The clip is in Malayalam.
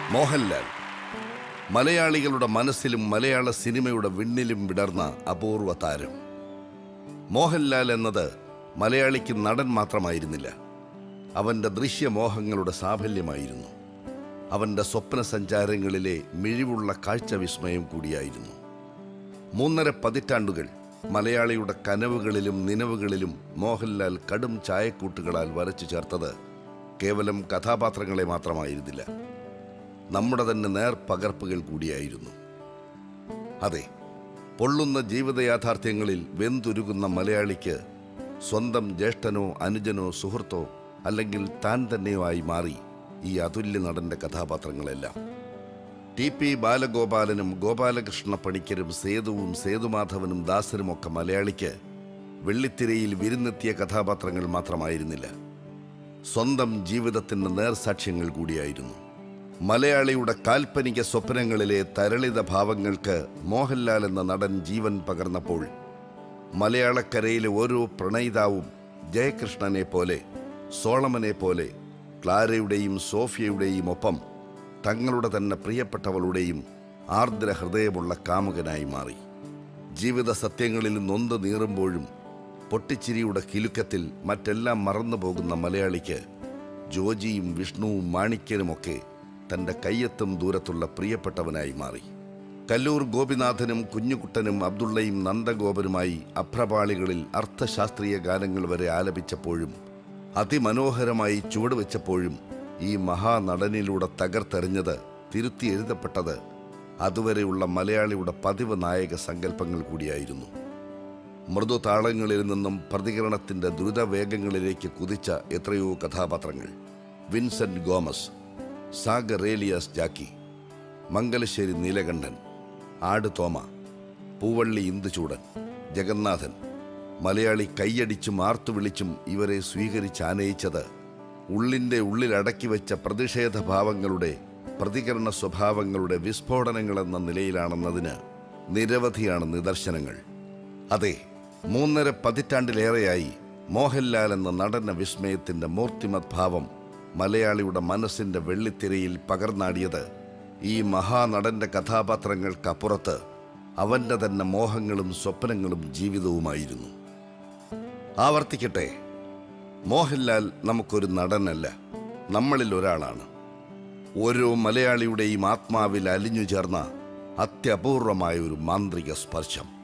മോഹൻലാൽ മലയാളികളുടെ മനസ്സിലും മലയാള സിനിമയുടെ വിണ്ണിലും വിടർന്ന അപൂർവ താരം മോഹൻലാൽ എന്നത് മലയാളിക്ക് നടൻ മാത്രമായിരുന്നില്ല അവൻ്റെ ദൃശ്യമോഹങ്ങളുടെ സാഫല്യമായിരുന്നു അവൻ്റെ സ്വപ്ന സഞ്ചാരങ്ങളിലെ മിഴിവുള്ള കാഴ്ച വിസ്മയം കൂടിയായിരുന്നു മൂന്നര പതിറ്റാണ്ടുകൾ മലയാളിയുടെ കനവുകളിലും നിലവുകളിലും മോഹൻലാൽ കടും ചായക്കൂട്ടുകളാൽ വരച്ചു ചേർത്തത് കേവലം കഥാപാത്രങ്ങളെ മാത്രമായിരുന്നില്ല നമ്മുടെ തന്നെ നേർ പകർപ്പുകൾ കൂടിയായിരുന്നു അതെ പൊള്ളുന്ന ജീവിത യാഥാർത്ഥ്യങ്ങളിൽ വെന്തുരുകുന്ന മലയാളിക്ക് സ്വന്തം ജ്യേഷ്ഠനോ അനുജനോ സുഹൃത്തോ അല്ലെങ്കിൽ താൻ തന്നെയോ ആയി മാറി ഈ അതുല്യ നടന്റെ കഥാപാത്രങ്ങളെല്ലാം ടി പി ബാലഗോപാലനും ഗോപാലകൃഷ്ണ പണിക്കരും സേതുവും സേതുമാധവനും ദാസനുമൊക്കെ മലയാളിക്ക് വെള്ളിത്തിരയിൽ വിരുന്നെത്തിയ കഥാപാത്രങ്ങൾ മാത്രമായിരുന്നില്ല സ്വന്തം ജീവിതത്തിന്റെ നേർസാക്ഷ്യങ്ങൾ കൂടിയായിരുന്നു മലയാളിയുടെ കാൽപ്പനിക സ്വപ്നങ്ങളിലെ തരളിത ഭാവങ്ങൾക്ക് മോഹൻലാൽ എന്ന നടൻ ജീവൻ പകർന്നപ്പോൾ മലയാളക്കരയിലെ ഓരോ പ്രണയിതാവും ജയകൃഷ്ണനെ പോലെ സോളമനെ പോലെ ക്ലാരയുടെയും സോഫിയയുടെയും ഒപ്പം തങ്ങളുടെ തന്നെ പ്രിയപ്പെട്ടവളുടെയും ആർദ്ര ഹൃദയമുള്ള കാമുകനായി മാറി ജീവിത സത്യങ്ങളിൽ നൊന്ത് നീറുമ്പോഴും പൊട്ടിച്ചിരിയുടെ കിലുക്കത്തിൽ മറ്റെല്ലാം മറന്നു പോകുന്ന മലയാളിക്ക് ജോജിയും വിഷ്ണുവും മാണിക്യനുമൊക്കെ തൻ്റെ കയ്യെത്തും ദൂരത്തുള്ള പ്രിയപ്പെട്ടവനായി മാറി കല്ലൂർ ഗോപിനാഥനും കുഞ്ഞുകുട്ടനും അബ്ദുള്ളയും നന്ദഗോപനുമായി അഭ്രപാളികളിൽ അർത്ഥശാസ്ത്രീയ ഗാനങ്ങൾ വരെ ആലപിച്ചപ്പോഴും അതിമനോഹരമായി ചുവടുവെച്ചപ്പോഴും ഈ മഹാനടനിലൂടെ തകർത്തെറിഞ്ഞത് തിരുത്തി എഴുതപ്പെട്ടത് അതുവരെയുള്ള മലയാളിയുടെ പതിവ് നായക സങ്കല്പങ്ങൾ കൂടിയായിരുന്നു മൃദുതാളങ്ങളിൽ നിന്നും പ്രതികരണത്തിന്റെ ദ്രുതവേഗങ്ങളിലേക്ക് കുതിച്ച എത്രയോ കഥാപാത്രങ്ങൾ Vincent Gomez Sagar alias Jacky Mangalassery Neelakantan Aadu Thoma പൂവള്ളി Induchoodan Jagannathan Malayali കൈയടിച്ചും ആർത്തു വിളിച്ചും ഇവരെ സ്വീകരിച്ചാനയിച്ചത് ഉള്ളിൻ്റെ ഉള്ളിലടക്കി വെച്ച പ്രതിഷേധ ഭാവങ്ങളുടെ പ്രതികരണ സ്വഭാവങ്ങളുടെ വിസ്ഫോടനങ്ങളെന്ന നിലയിലാണെന്നതിന് നിരവധിയാണ് നിദർശനങ്ങൾ അതെ മൂന്നര പതിറ്റാണ്ടിലേറെയായി മോഹൻലാൽ എന്ന നടന വിസ്മയത്തിന്റെ മൂർത്തിമത് ഭാവം മലയാളിയുടെ മനസ്സിന്റെ വെള്ളിത്തിരയിൽ പകർന്നാടിയത് ഈ മഹാനടന്റെ കഥാപാത്രങ്ങൾക്കപ്പുറത്ത് അവന്റെ തന്നെ മോഹങ്ങളും സ്വപ്നങ്ങളും ജീവിതവുമായിരുന്നു ആവർത്തിക്കട്ടെ മോഹൻലാൽ നമുക്കൊരു നടനല്ല നമ്മളിൽ ഒരാളാണ് ഓരോ മലയാളിയുടെയും ആത്മാവിൽ അലിഞ്ഞു ചേർന്ന അത്യപൂർവമായ ഒരു മാന്ത്രിക സ്പർശം